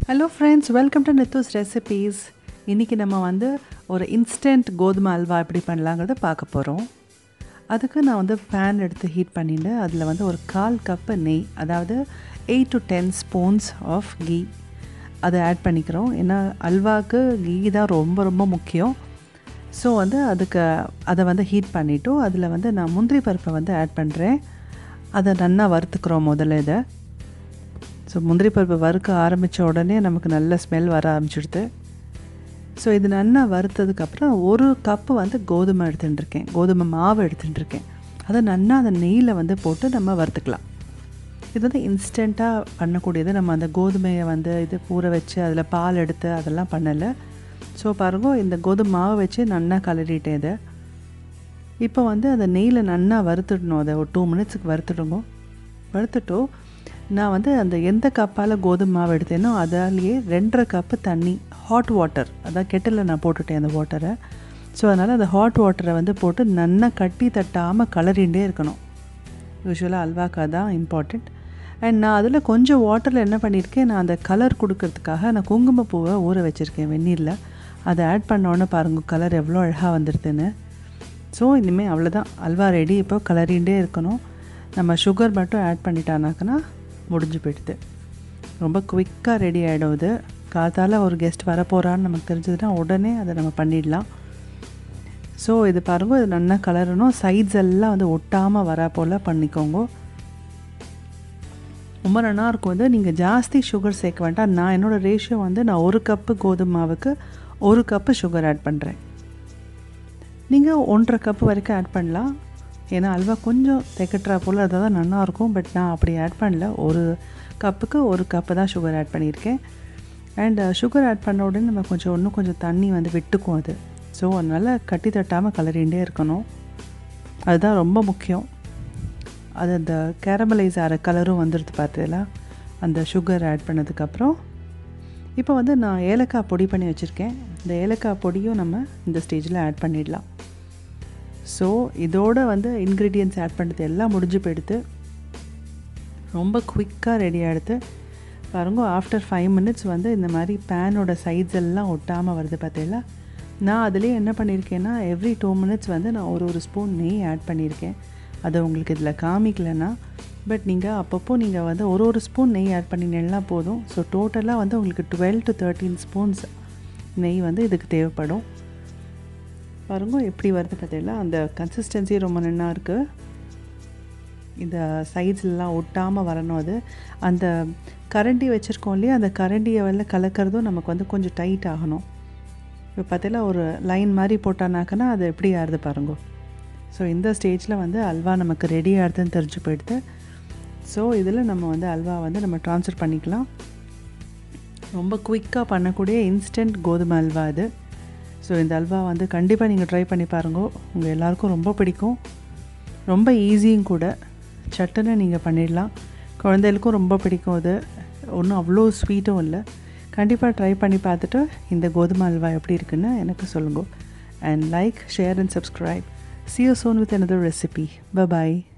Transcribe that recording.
hello friends welcome to Nithu's recipes இன்றைக்கி நம்ம வந்து ஒரு இன்ஸ்டன்ட் கோதுமை அல்வா எப்படி பண்ணலாங்கிறத பார்க்க போகிறோம் அதுக்கு நான் வந்து பேன் எடுத்து ஹீட் பண்ணிட்டு அதில் வந்து ஒரு கால் கப்பு நெய் அதாவது eight to ten spoons of ghee அதை ஆட் பண்ணிக்கிறோம் ஏன்னா அல்வாவுக்கு கீ தான் ரொம்ப ரொம்ப முக்கியம் ஸோ வந்து அதுக்கு அதை வந்து ஹீட் பண்ணிவிட்டு அதில் வந்து நான் முந்திரி பருப்பை வந்து ஆட் பண்ணுறேன் அதை நல்லா வறுத்துக்கிறோம் முதல்ல இதை ஸோ முந்திரி பருப்பு வறுக்க ஆரம்பித்த உடனே நமக்கு நல்ல ஸ்மெல் வர ஆரம்பிச்சிடுது ஸோ இது நல்லா வறுத்ததுக்கப்புறம் ஒரு கப்பு வந்து கோதுமை எடுத்துட்டுருக்கேன் கோதுமை மாவு எடுத்துட்டுருக்கேன் அதை நல்லா அந்த நெய்யில் வந்து போட்டு நம்ம வறுத்துக்கலாம் இது வந்து இன்ஸ்டண்ட்டாக பண்ணக்கூடியது நம்ம அந்த கோதுமையை வந்து இது ஊற வச்சு அதில் பால் எடுத்து அதெல்லாம் பண்ணலை ஸோ பாருங்க இந்த கோதுமை மாவை வச்சு நல்லா கலரிட்டேன் இதை இப்போ வந்து அந்த நெய்யில் நல்லா வறுத்துடணும் அதை ஒரு டூ மினிட்ஸுக்கு வறுத்துடுங்க வறுத்துட்டோ நான் வந்து அந்த எந்த கப்பால் கோதுமை மாவு எடுத்தேனோ அதாலேயே ரெண்டரை கப்பு தண்ணி ஹாட் வாட்டர் அதான் கெட்டில் நான் போட்டுட்டேன் அந்த வாட்டரை ஸோ அதனால் அந்த ஹாட் வாட்டரை வந்து போட்டு நல்லா கட்டி தட்டாமல் கலரிண்டே இருக்கணும் யூஸ்வலாக அல்வாக்கா தான் இம்பார்ட்டண்ட் அண்ட் நான் அதில் கொஞ்சம் வாட்டரில் என்ன பண்ணியிருக்கேன் நான் அந்த கலர் கொடுக்கறதுக்காக நான் குங்குமப்பூவை ஊற வச்சுருக்கேன் வெந்நீரில் அதை ஆட் பண்ணோன்னே பாருங்கள் கலர் எவ்வளோ அழகாக வந்துடுதுன்னு ஸோ இனிமேல் அவ்வளோதான் அல்வா ரெடி இப்போ கலரிண்டே இருக்கணும் நம்ம சுகர் மட்டும் ஆட் பண்ணிட்டானாக்கனா முடிஞ்சு போயிடுது ரொம்ப குவிக்காக ரெடி ஆகிடும் இது காத்தால் ஒரு கெஸ்ட் வரப்போகிறான்னு நமக்கு தெரிஞ்சதுன்னா உடனே அதை நம்ம பண்ணிடலாம் ஸோ இது பாருங்கள் இது நல்லா கலரணும் சைட்ஸ் எல்லாம் வந்து ஒட்டாமல் வர போல் பண்ணிக்கோங்க ரொம்ப நல்லா இருக்கும் வந்து நீங்கள் ஜாஸ்தி சுகர் சேர்க்க வேண்டாம் நான் என்னோடய ரேஷியோ வந்து நான் ஒரு கப்பு கோதுமை மாவுக்கு ஒரு கப்பு சுகர் ஆட் பண்ணுறேன் நீங்கள் ஒன்றரை கப்பு வரைக்கும் ஆட் பண்ணலாம் ஏன்னா அல்வா கொஞ்சம் திகட்டுறா போல் அதை தான் நல்லாயிருக்கும் பட் நான் அப்படி ஆட் பண்ணல ஒரு கப்புக்கு ஒரு கப்பு தான் சுகர் ஆட் பண்ணியிருக்கேன் அண்ட் சுகர் ஆட் பண்ண உடனே நம்ம கொஞ்சம் இன்னும் கொஞ்சம் தண்ணி வந்து விட்டுக்கும் அது ஸோ அதனால் கட்டி தட்டாமல் கலரிண்டே இருக்கணும் அதுதான் ரொம்ப முக்கியம் அது அந்த கேரமலைஸ் ஆகிற கலரும் வந்துடுது பார்த்தீங்களா அந்த சுகர் ஆட் பண்ணதுக்கப்புறம் இப்போ வந்து நான் ஏலக்காய் பொடி பண்ணி வச்சுருக்கேன் இந்த ஏலக்காய் பொடியும் நம்ம இந்த ஸ்டேஜில் ஆட் பண்ணிடலாம் ஸோ இதோட வந்து இன்க்ரீடியன்ட்ஸ் ஆட் பண்ணுறது எல்லாம் முடிஞ்சு போயிடுது ரொம்ப குவிக்காக ரெடி ஆகிடுது பாருங்க ஆஃப்டர் ஃபைவ் மினிட்ஸ் வந்து இந்த மாதிரி பேனோட சைட்ஸ் எல்லாம் ஒட்டாமல் வருது பார்த்தீங்களா நான் அதுலேயே என்ன பண்ணியிருக்கேன்னா எவ்ரி டூ மினிட்ஸ் வந்து நான் ஒரு ஒரு ஸ்பூன் நெய் ஆட் பண்ணியிருக்கேன் அதை உங்களுக்கு இதில் காமிக்கலைன்னா பட் நீங்கள் அப்பப்போ நீங்கள் வந்து ஒரு ஒரு ஸ்பூன் நெய் ஆட் பண்ணினீங்கன்னா போதும் ஸோ டோட்டலாக வந்து உங்களுக்கு டுவெல் டு தேர்ட்டீன் ஸ்பூன்ஸ் நெய் வந்து இதுக்கு தேவைப்படும் பாருங்க எப்படி வருது பார்த்தீங்களா அந்த கன்சிஸ்டன்சி ரொம்ப நல்லா இருக்குது இந்த சைட்ஸ்லாம் ஒட்டாமல் வரணும் அது அந்த கரண்டி வச்சுருக்கோம் இல்லையா அந்த கரண்டியை வந்து கலக்கிறதும் நமக்கு வந்து கொஞ்சம் டைட் ஆகணும் இப்போ பார்த்தீங்களா ஒரு லைன் மாதிரி போட்டானாக்கனா அது எப்படி ஆறுது பாருங்க ஸோ இந்த ஸ்டேஜில் வந்து அல்வா நமக்கு ரெடி ஆகுதுன்னு தெரிஞ்சு போயிடுது ஸோ இதில் நம்ம வந்து அல்வா வந்து நம்ம ட்ரான்ஸ்ஃபர் பண்ணிக்கலாம் ரொம்ப குயிக்காக பண்ணக்கூடிய இன்ஸ்டன்ட் கோதுமை அல்வா இது ஸோ இந்த அல்வா வந்து கண்டிப்பாக நீங்கள் ட்ரை பண்ணி பாருங்க உங்கள் எல்லாருக்கும் ரொம்ப பிடிக்கும் ரொம்ப ஈஸியும் கூட சட்டுன்னு நீங்கள் பண்ணிடலாம் குழந்தைகளுக்கும் ரொம்ப பிடிக்கும் அது ஒன்றும் அவ்வளோ ஸ்வீட்டும் இல்லை கண்டிப்பாக ட்ரை பண்ணி பார்த்துட்டு இந்த கோதுமை அல்வா எப்படி இருக்குன்னு எனக்கு சொல்லுங்க and like share and subscribe see you soon with another recipe by